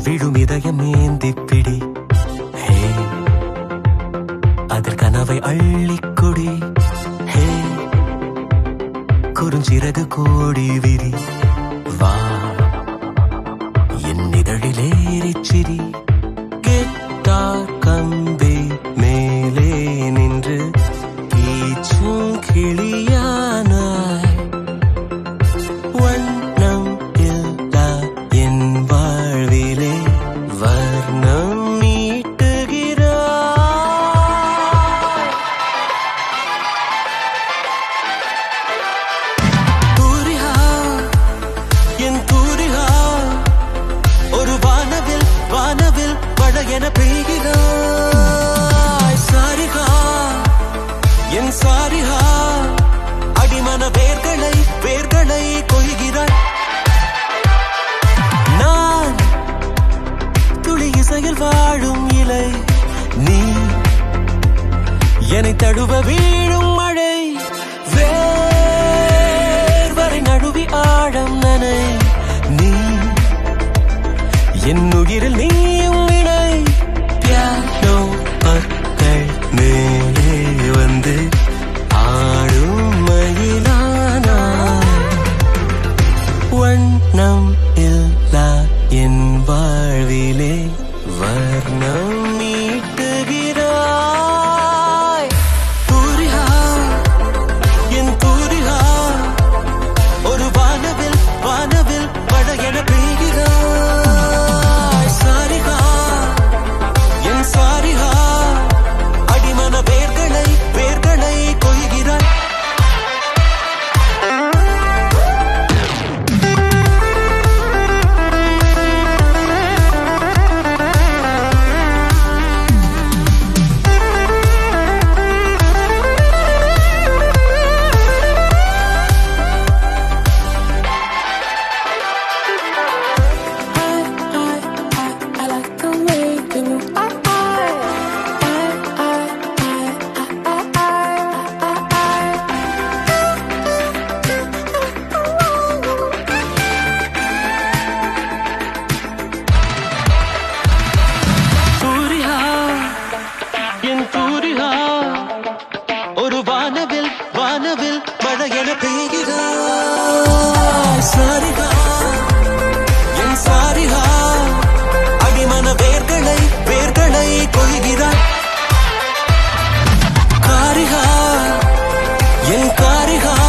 விழும் இதயம் ஏந்தி பிடி ஹே அதில் கனவை அள்ளிக்குடி ஹே குறுஞ்சிறகு கோடி விரி வா என் இதழிலேறிச் சிரி கெட்டார் கம்பி மேலே நின்று கீச்சும் கிளியானாய் வண்ணம் இல்லா என் வாழ்விலே வர்ணம் மீட்டுகிறாய் தூரிகா என் தூரிகா ஒரு வானவில் வானவில் மழை என பெய்கிறாய் சாரிகா என் சாரிகா அடிமன வேர்களை வேர்களை கொய்கிறாய் நான் துளி இசையில் வாழும் இலை நீ என்னை தழுவ வீழும் மழை வேர்வரை நடுவி ஆழம் நனை நீ என் உயிரில் நீயும் இணை பியானோ பற்கள் மேலே வந்து ஆடும் மயிலானாய் வண்ணம் இல்லா என் வாழ்விலே வர்ணம் மீட்டுகிறாய் தூரிகா என் தூரிகா ஒரு வானவில் வானவில் மழை என பெய்கிறாய் சாரிகா என் சாரிகா அடிமன வேர்களை வேர்களை கொய்கிறாய் I like the way you move. I, I, I, I, I, I, Surya என் சூரியா ஒரு வானவில் வானவில் மழை என பெய்கிறாய் சாரிகா என் சாரிகா அடிமன வேர்களை வேர்களை கொய்கிறாய் காரிகா என் காரிகா